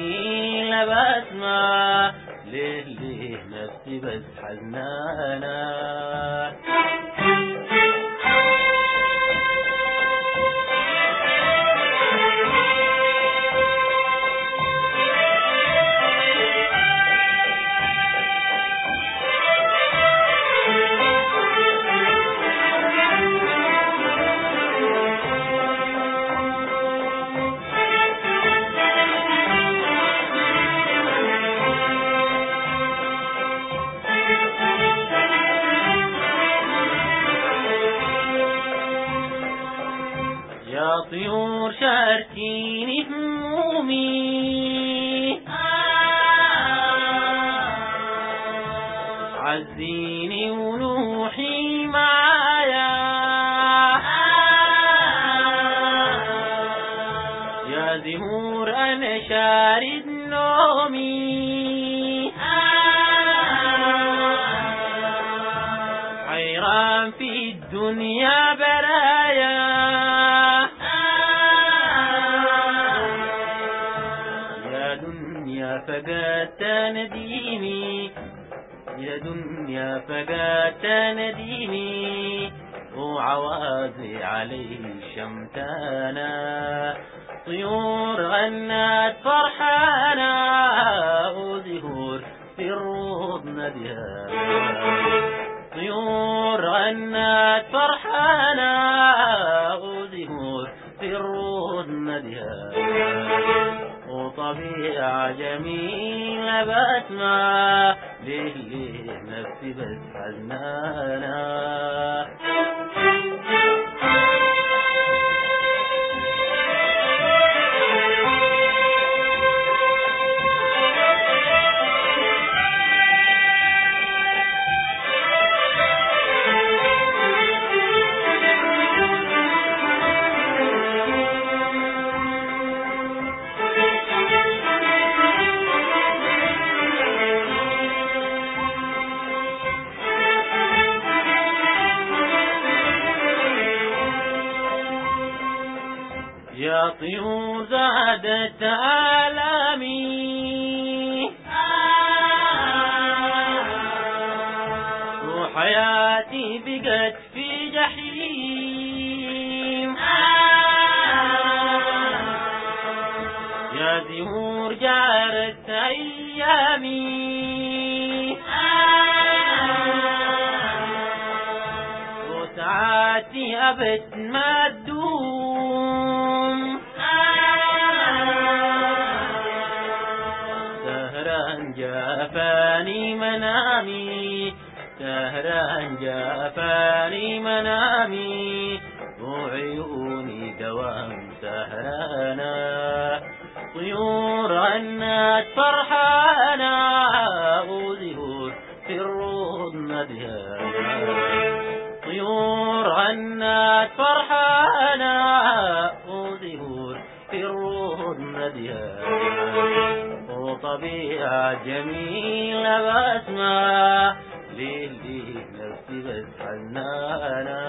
جميلة بسمع ليه ليه نفسي بس حزنانة يا طيور شاركيني همومي عزيني ونوحي معايا يا زهور انا شارد نومي حيران في الدنيا برايا يا دنيا فقدت نديمي يا دنيا فقدت نديمي وعوازي عليه شمتانا طيور غنت فرحانا وزهور في الروض نديها طيور غنت فرحانا وزهور في الروض نديها وطبيعة جميلة بسمع ليه ليه نفسي بس حزنانة يا طيور زادت آلامي وحياتي بقت في جحيم يا زهور جارت أيامي وساعاتي أبد ما تدوم سهران جافاني منامي سهران جافاني منامي وعيوني دوام سهرانا طيور عنات فرحانا وزهور في الروض نديانا طيور عنات فرحانا وزهور في الروض نديانا وطبيعة جميلة بسمع ليه ليه نفسي بس حنانة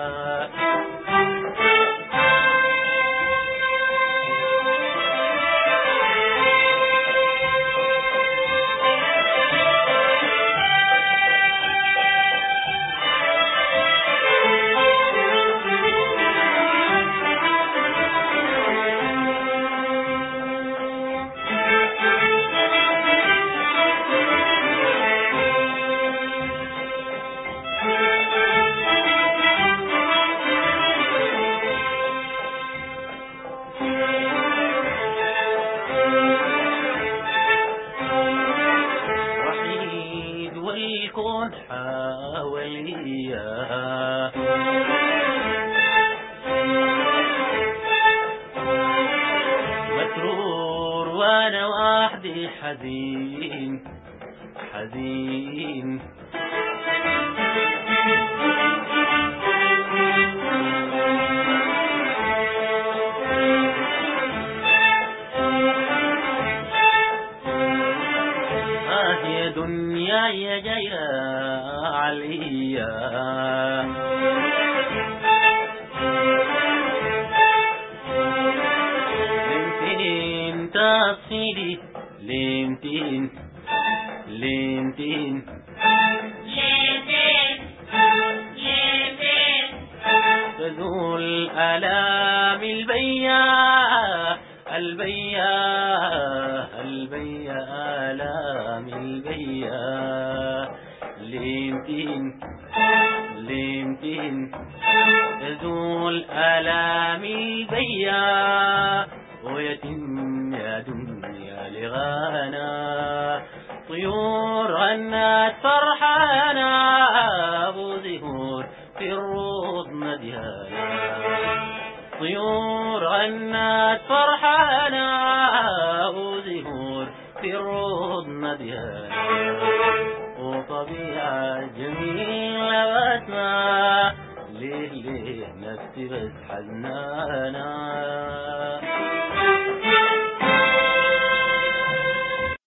وحيد والكون حواليا مسرور وانا وحدي حزين حزين آه يا دنيا يا جاية عليا من فين تصفي سيدي ليمتين ليمتين ليمتين ليمتين تزول آلام البيا البيا البيا آلام البيا ليمتين ليمتين تزول آلام البيا ويتم يا دنيا لغانا طيور غنت فرحانا أبو زهور في الروض مديانا طيور غنت فرحانا أبو زهور في الروض مديانا وطبيعة جميلة بسمة ليه ليه نفسي بس حزنانة